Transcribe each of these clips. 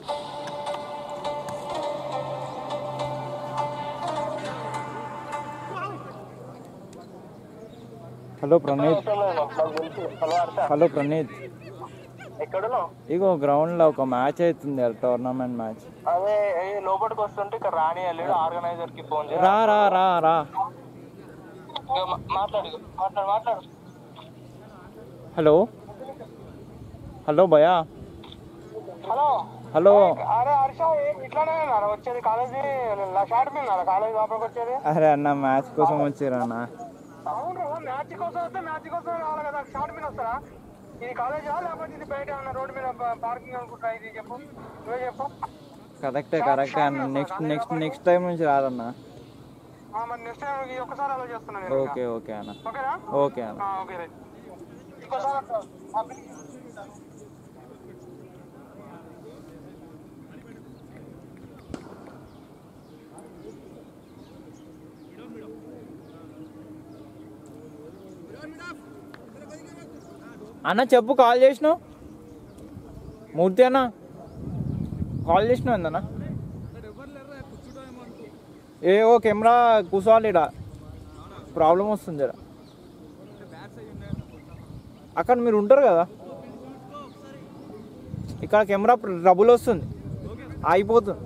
Hello Praneeth hello Praneeth ఎక్కడున్నావు ఇగో గ్రౌండ్లో ఒక మ్యాచ్ అవుతుంది టోర్నమెంట్ మ్యాచ్ అదే ఏ లోపలికి వస్తుంటే ఇక్కడ రాని వెళ్ళాడు ఆర్గనైజర్ కి ఫోన్ చేసి రా రా రా రా ఇగో మా- మాట్లాడు ఇగో. మాట్లాడు మాట్లాడు హలో హలో భయా హలో హలో అరే హర్ష ఏ- ఇట్లానే ఉన్నారా వచ్చేది కాలేజీ షార్ట్ మీద ఉన్నారా కాలేజీ లోపలికి వచ్చేది అరే అన్న మ్యాచ్ కోసం వచ్చిరా అన్న అవును మ్యాచ్ కోసం వస్తే మ్యాచ్ కోసం రావాలి కదా షార్ట్ మీద వస్తారా ఇది కాలేజా లేకపోతే ఇది బయట ఉన్న రోడ్డు మీద పార్కింగ్ అనుకుంటా ఇది చెప్పు నువ్వే చెప్పు కరెక్టే కరెక్టే అన్న నెక్స్ట్ నెక్స్ట్ నెక్స్ట్ టైం నుంచి రాదన్న ఆ, మరి నెక్స్ట్ టైం ఈ ఒక్కసారి అలా చేస్తున్నాను నేను ఇంకా. ఓకే ఓకే అన్న ఓకేనా ఓకే అన్న ఆ, ఓకే రైట్ ఇంకోసారి అట్లా. ఆ, అన్న చెప్పు కాల్ చేసినావు మూర్తి అన్న కాల్ చేసినావు ఏందన్నా ఏ ఓ కెమెరా కూర్చోవాలి ఇడ ప్రాబ్లం వస్తుంది జర అక్కడ మీరు ఉంటారు కదా ఇక్కడ కెమెరా ట్రబుల్ వస్తుంది ఆగిపోతుంది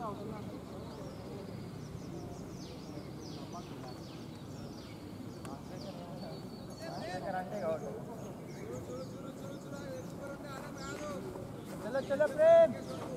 चलो चलो प्रेम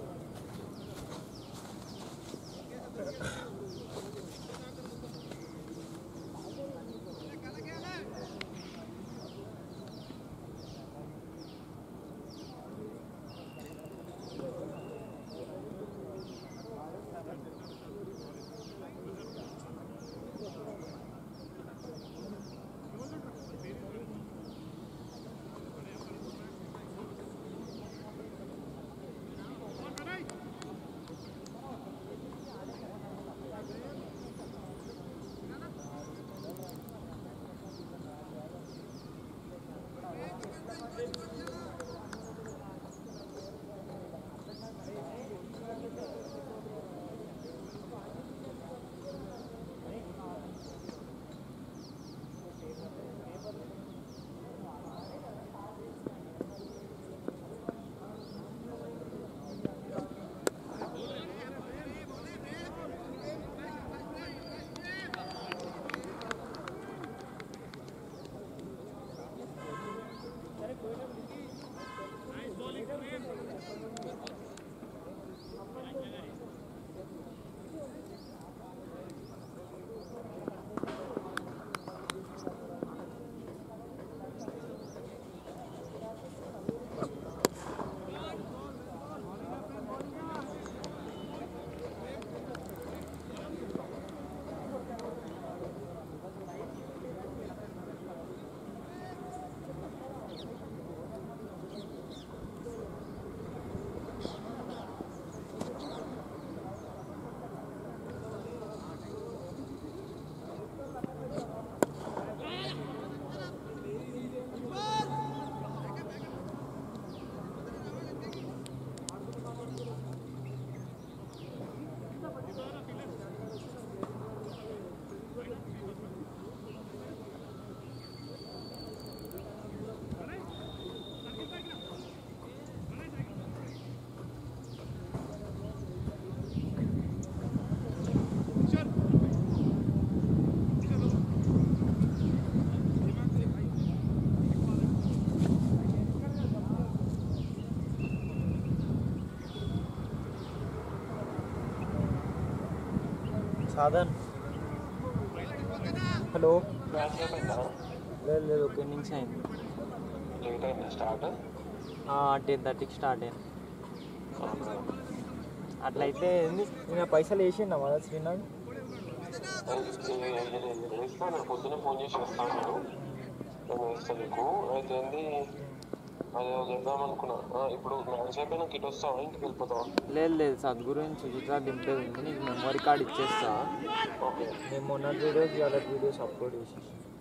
సాధన్ హలో లేదు లేదు ఒక ఇన్నింగ్స్ అయింది లేట్ అయిందా స్టార్ట్ టెన్ థర్టీకి స్టార్ట్ అయింది అట్లయితే ఏంది నేను పైసలు వేసిండా మళ్ళీ శ్రీనాథ్ వేస్తాను పొద్దున్న ఫోన్ చేసి వేస్తాను నేను వేస్తా నీకు అయితే ఏంది అదే చెప్దాం అనుకున్నా ఆ, ఇప్పుడు మ్యాచ్ అయిపోయినాక ఇటు వస్తావా ఇంటికి వెళ్ళిపోతావా లేదు లేదు సద్గురు సుజిత దింపేది ఉంది నీకు మెమరీ కార్డ్ ఇచ్చేస్తా ఓకే నేను మొన్న వీడియోస్ ఇవాళ వీడియోస్ అప్లోడ్ చేసి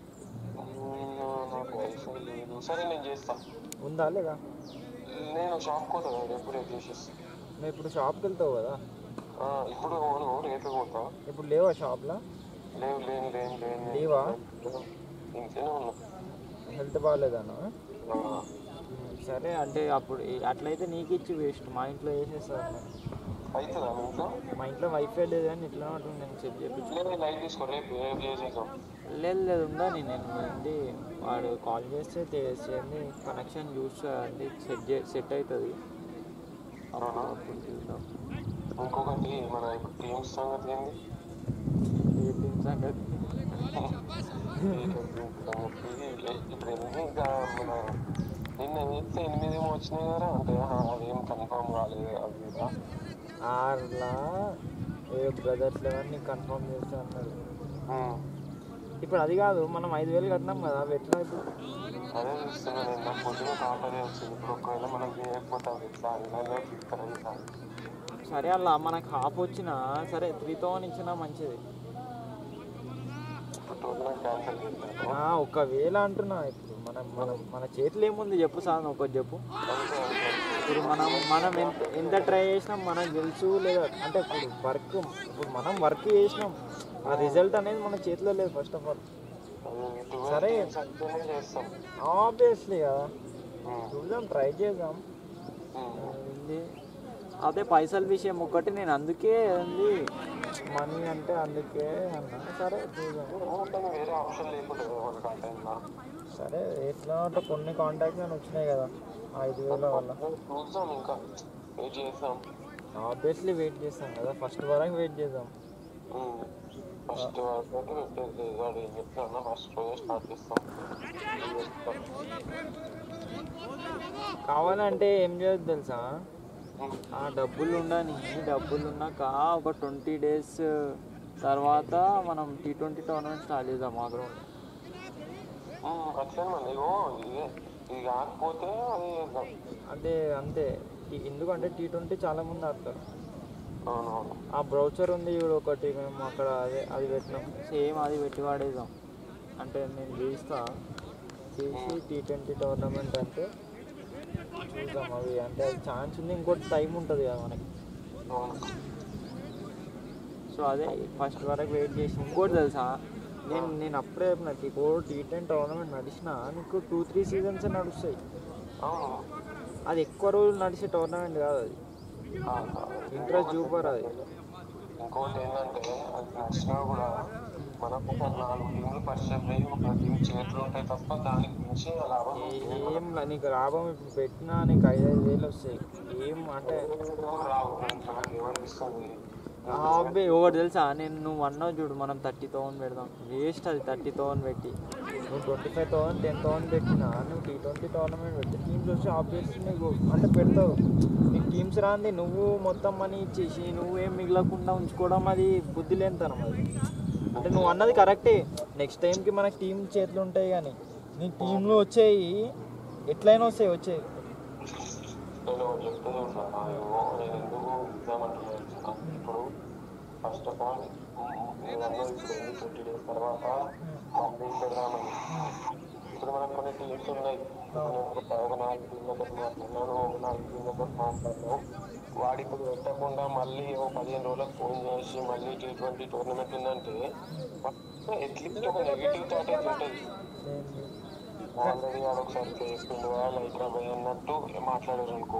నాకు వైఫై లేదు సరే నేను చేస్తా ఉందా లేదా నేను షాప్ పోతా కదా ఎప్పుడు రేపు చేసేస్తా నువ్వు ఇప్పుడు షాప్కి వెళ్తావు కదా ఆ, ఇప్పుడు పోను రేపే పోతా ఇప్పుడు లేవా షాప్లో లేవు లేను లేను లేను లేవా ఇంకేనే ఉన్నా హెల్త్ బాగాలేదన్నా ఆ, సరే అంటే అప్పుడు ఈ- అట్లయితే నీకు ఇచ్చి వేస్ట్ మా ఇంట్లో వేసేస్తారు అవుతుందా మీ ఇంట్లో మా ఇంట్లో వైఫై లేదు కానీ ఇట్లా ఉంటుంది నేను చెక్ చేయించు లేదు లైట్ తీసుకో రేపు రేపు చేసేద్దాం లేదు లేదు ఉందని నేను ఏంటి వాడు కాల్ చేస్తే చేయండి కనెక్షన్ యూస్ చేయండి సెట్ చే సెట్ అవుతుంది అప్పుడు అప్పుడు చూద్దాం ఇంకొకటి మన ఇప్పుడు టీమ్స్ సంగతి ఏంది ఏ టీం సంగతి ఇప్పుడు ఎన్ని ఇంకా మన నిన్న వేస్తే ఎనిమిది ఏమో వచ్చినాయి కదా అంటే ఆహా, అదేం కన్ఫర్మ్ కాలేదు అది కదా ఆర్లా ఏ బ్రదర్స్ లెవెన్ కన్ఫర్మ్ చేస్తా అన్నారు ఉమ్, ఇప్పుడు అది కాదు మనం ఐదు వేలు కట్టినాం కదా అవి ఎట్లా ఇప్పుడు అదే చూస్తున్నా నేను నాకు పొద్దున కాపరే వచ్చింది ఇప్పుడు ఒకవేళ మనకి చేయకపోతే అది ఎట్లా ఇలాగే ఇస్తారు ఇట్లా సరే అలా మనకు హాఫ్ వచ్చినా సరే త్రీ థౌసండ్ ఇచ్చినా మంచిది ఇప్పుడు టోటల్ క్యాన్సిల్ చేస్తాను ఆ, ఒకవేళ అంటున్నా ఇప్పుడు మనం మనం మన చేతిలో ఏముంది చెప్పు సార్ ఒకటి చెప్పు అంతే అంతే ఇప్పుడు మనం మనం ఎంత ఎంత ట్రై చేసినాం మనం గెలుచు లేదా అంటే ఇప్పుడు వర్క్ ఇప్పుడు మనం వర్క్ చేసినాం ఆ రిజల్ట్ అనేది మన చేతిలో లేదు ఫస్ట్ ఆఫ్ ఆల్ అది ట్వెల్వ్ సరే. టీమ్స్ అంటేనే చేస్తాం ఆబ్వియస్లీ కదా ఉమ్, చూద్దాం ట్రై చేద్దాం ఉమ్. ఏంది అదే పైసల విషయం ఒకటి నేను అందుకే అంది మనీ అంటే అందుకే అన్నా సరే చూద్దాం కానీ వేరే ఆప్షన్ లేకుండా మనకు ఆ టైంలో సరే ఎట్లా అంటే కొన్ని కాంటాక్ట్స్ అని వచ్చినాయి కదా ఐదు వేల వల్ల చూద్దాం ఇంకా వెయిట్ చేద్దాం ఆబ్వియస్లీ వెయిట్ చేస్తాం కదా ఫస్ట్ వరకు వెయిట్ చేద్దాం ఫస్ట్ వరకు పెట్టేది వాడు ఏం చెప్తున్నా ఫస్ట్ రోజే స్టార్ట్ చేస్తాం కావాలంటే ఏం చేయొద్దు తెలుసా ఆ డబ్బులు ఉండని డబ్బులు ఉన్నాక ఒక ట్వంటీ డేస్ తర్వాత మనం టీ ట్వంటీ టోర్నమెంట్ స్టార్ట్ చేద్దాం మా గ్రౌండ్ అట్లనే మళ్ళీ ఇగో ఇది ఇది కాకపోతే అది చేద్దాం అదే అంతే ఈ- ఎందుకంటే టీ ట్వంటీ చాలా మంది ఆడతారు అవునవును ఆ బ్రౌచర్ ఉంది చూడు ఒకటి మేము అక్కడ అదే అది పెట్టినాం సేమ్ అది పెట్టి వాడేద్దాం అంటే నేను చేస్తా చేసి టీ ట్వంటీ టోర్నమెంట్ అంటే చూద్దాం అవి అంటే అది ఛాన్స్ ఉంది ఇంకోటి టైం ఉంటుంది కదా మనకి అవును సో అదే ఫస్ట్ వరకు వెయిట్ చేసి ఇంకోటి తెలుసా నేను నేను అప్పుడే చెప్పిన నీకు టీ టెన్ టోర్నమెంట్ నడిచిన నీకు టూ త్రీ సీజన్స్ నడుస్తాయి అవును అది ఎక్కువ రోజులు నడిచే టోర్నమెంట్ కాదు అది ఆ, ఇంట్రెస్ట్ చూపరు అది ఇంకోటి ఏంటంటే అది నచ్చినా కూడా మనకు ఒక నాలుగు టీంలు పరిచయం అయ్యి ఒక టీం చేతులు ఉంటాయి తప్ప దానికి మించి లాభం ఏ- ఏం లా- నీకు లాభం ఇప్పుడు పెట్టినా నీకు ఐదు ఐదు వేలు వస్తాయి ఏం అంటే రావు నాకు ఏమనిపిస్తుంది అబ్బాయి ఒకటి తెలుసా నేను నువ్వు అన్నావు చూడు మనం థర్టీ థౌసండ్ పెడదాం వేస్ట్ అది థర్టీ థౌసండ్ పెట్టి నువ్వు twenty five thousand ten thousand పెట్టినా నువ్వు టీ ట్వంటీ టోర్నమెంట్ పెట్టి టీమ్స్ వచ్చి ఆబ్వియస్లీ నీకు అంటే పెడతావు నీకు టీమ్స్ రాంది నువ్వు మొత్తం మనీ ఇచ్చేసి నువ్వేం మిగలకుండా ఉంచుకోవడం అది బుద్ధి లేనితనం అది అంటే నువ్వు అన్నది కరెక్టే నెక్స్ట్ టైంకి మనకి టీం చేతులు ఉంటాయి కానీ నీ టీంలో వచ్చేవి ఎట్లయినా వస్తాయి వచ్చేవి నేను ఒకటి చెప్తూనే ఉన్నాను అయ్యో నేను ఎందుకు ఇద్దామంటున్నాను ఇప్పుడు ఫస్ట్ ఆఫ్ ఆల్ నేను అన్నది ఇప్పుడు ఎన్ని ట్వంటీ డేస్ తర్వాత మళ్ళీ పెడదామని ఇప్పుడు మనకు కొన్ని టీమ్స్ ఉన్నాయి ఇప్పుడు నేను ఒక ఒక నాలుగు టీంలతో మాట్లాడినాను ఒక నాలుగు టీంలతో మాట్లాడినాను వాడు ఇప్పుడు పెట్టకుండా మళ్ళీ ఓ పదిహేను రోజులకు ఫోన్ చేసి మళ్ళీ టీ ట్వంటీ టోర్నమెంట్ ఉందంటే అట్లీస్ట్ ఒక నెగిటివ్ థాట్ అయితే ఉంటుంది ఆల్రెడీ వాడు ఒకసారి చెప్పిండు లైక్ రాబోయ్ అన్నట్టు మాట్లాడారు అనుకో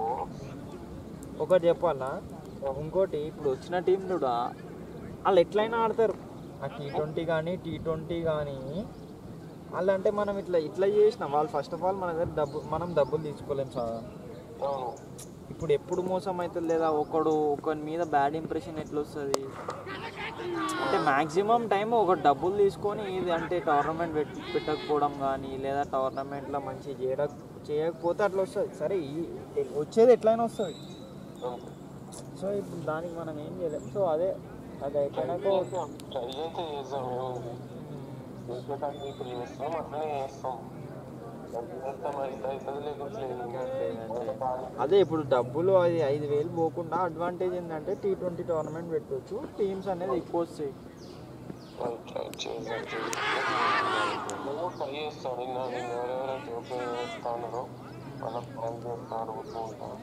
ఒకటి చెప్పాలా ఇంకోటి ఇప్పుడు వచ్చిన టీం కూడా వాళ్ళు ఎట్లయినా ఆడతారు ఆ టీ ట్వంటీ కానీ టీ ట్వంటీ కానీ వాళ్ళు అంటే మనం ఇట్లా ఇట్లా చేసినాం వాళ్ళు ఫస్ట్ ఆఫ్ ఆల్ మన దగ్గర డబ్బు మనం డబ్బులు తీసుకోలేం సార్ అవును ఇప్పుడు ఎప్పుడు మోసం అవుతుంది లేదా ఒకడు ఒకరి మీద బ్యాడ్ ఇంప్రెషన్ ఎట్లా వస్తుంది అంటే మ్యాక్సిమం టైం ఒక డబ్బులు తీసుకొని ఇది అంటే టోర్నమెంట్ పెట్ పెట్టకపోవడం కానీ లేదా టోర్నమెంట్లో మంచి చేయక చేయకపోతే అట్లా వస్తుంది సరే ఈ- వచ్చేది ఎట్లయినా వస్తుంది అంతే. సో ఇప్పుడు దానికి మనం ఏం చేయలేం సో అదే అది అయిపోయినాక ట్రై అయితే చేద్దాం ఏముంది చేసేటానికి ఇప్పుడు చేస్తాం అట్లనే చేస్తాం అది చేస్తాం అయితే అవుతుంది లేకుంటే లేదు అదే ఇప్పుడు డబ్బులు అది ఐదు వేలు పోకుండా అడ్వాంటేజ్ ఏంటంటే టీ ట్వంటీ టోర్నమెంట్ పెట్టవచ్చు టీమ్స్ అనేది ఎక్కువ వస్తాయి రైట్ రైట్ చేద్దాం చేద్దాం నేను ట్రై చేస్తాను నిన్న నిన్న ఎవరెవరైతే ఓకే చేస్తానో వాళ్ళ ప్లాన్ చేస్తాను అడుగుతూ ఉంటాను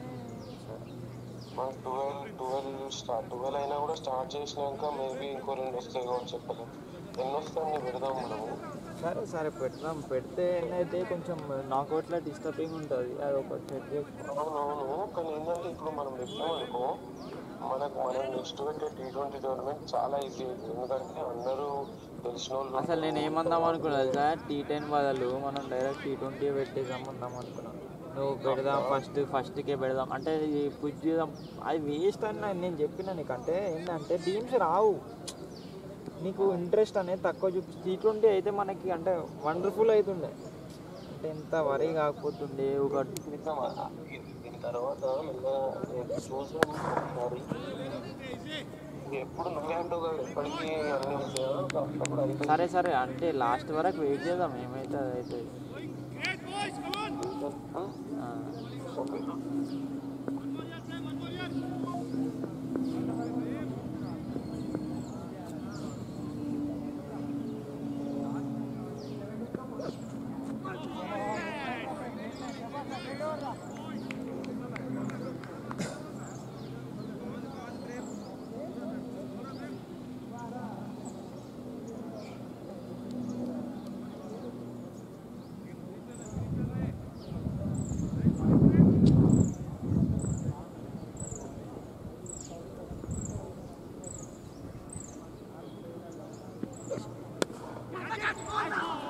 మనకు ట్వెల్వ్ ట్వెల్వ్ స్టార్ట్ ట్వెల్వ్ అయినా కూడా స్టార్ట్ చేసినాక మేబీ ఇంకో రెండు వస్తాయి కావచ్చు చెప్పలేదు ఎన్ని వస్తాయని పెడదాం మనము సరే సరే పెడదాం పెడితే అయితే కొంచెం నాకౌట్లా డిస్టర్బింగ్ ఉంటుంది అది ఒక సెట్ చేసుకో అవునవును కానీ ఏంటంటే ఇప్పుడు మనం పెట్టామనుకో మనకు మనం నెక్స్ట్ పెట్టే టీ ట్వంటీ టోర్నమెంట్ చాలా ఈజీ అవుతుంది ఎందుకంటే అందరూ తెలిసిన వాళ్ళు అసలు నేను ఏమందాం అనుకున్నా సార్ టీ టెన్ బదులు మనం డైరెక్ట్ టీ ట్వంటీ పెట్టేద్దాం అందాం అనుకున్నాను నువ్వు పెడదాం ఫస్ట్ ఫస్ట్కే పెడదాం అంటే ఇది పుష్ చేద్దాం అది వేస్ట్ అని నాకు నేను చెప్పిన నీకు అంటే ఏంటంటే టీమ్స్ రావు నీకు ఇంట్రెస్ట్ అనేది తక్కువ చూపి టీ ట్వంటీ అయితే మనకి అంటే వండర్ఫుల్ అవుతుండే అంటే ఎంత వరీ కాకపోతుండే ఒక చేద్దాం. దీని తర్వాత మెల్లగా చూసాం ఒకసారి ఎప్పుడు నువ్వే అంటావు కదా ఎప్పటికీ అన్నీ వస్తాయో అప్పుడు అయితే సరే సరే అంటే లాస్ట్ వరకు వెయిట్ చేద్దాం ఏమైతే అది అవుతుంది ఆ. ఓకే ఆ